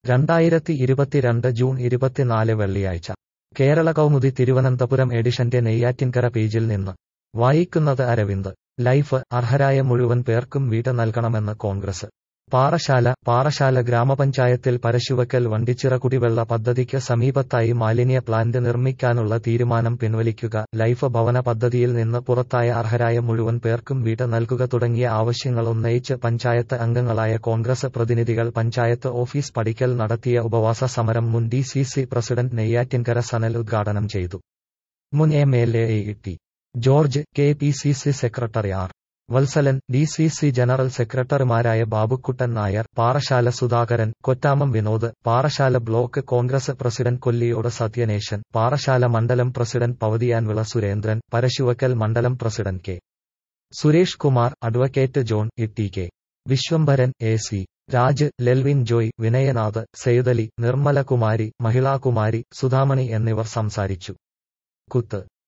രണ്ടായിരത്തി ഇരുപത്തിരണ്ട് ജൂൺ ഇരുപത്തിനാല് വെള്ളിയാഴ്ച കേരള കൗമുദി തിരുവനന്തപുരം എഡിഷന്റെ നെയ്യാറ്റിൻകര പേജിൽ നിന്ന് വായിക്കുന്നത് അരവിന്ദ് ലൈഫ് അർഹരായ മുഴുവൻ പേർക്കും വീട് നൽകണമെന്ന് കോൺഗ്രസ് പാറശാല പാറശാല ഗ്രാമപഞ്ചായത്തിൽ പരശുവക്കൽ വണ്ടിച്ചിറ കുടിവെള്ള പദ്ധതിക്ക് സമീപത്തായി മാലിന്യ പ്ലാന്റ് നിർമ്മിക്കാനുള്ള തീരുമാനം പിൻവലിക്കുക ലൈഫ് ഭവന പദ്ധതിയിൽ നിന്ന് പുറത്തായ അർഹരായ മുഴുവൻ പേർക്കും വീട് നൽകുക തുടങ്ങിയ ആവശ്യങ്ങൾ ഉന്നയിച്ച് പഞ്ചായത്ത് അംഗങ്ങളായ കോൺഗ്രസ് പ്രതിനിധികൾ പഞ്ചായത്ത് ഓഫീസ് പടിക്കൽ നടത്തിയ ഉപവാസ സമരം മുൻ D C C president Neyyattinkara Sanal ഉദ്ഘാടനം ചെയ്തു മുൻ M L A T George K P C C secretary R Vatsalan D C C general സെക്രട്ടറിമാരായ Babukuttan Nair Parassala Sudhakaran Kottamam Vinod Parassala block Congress president Kolliyode Sathyanesan Parassala മണ്ഡലം പ്രസിഡന്റ് പവതിയാൻവിള സുരേന്ദ്രൻ പരശുവക്കൽ മണ്ഡലം president K Suresh Kumar advocate John E K Vishwambharan A C Raj Lelvin Joy Vinayanath Saithali Nirmalakumari Mahilakumari Sudhamani എന്നിവർ സംസാരിച്ചു കുത്ത്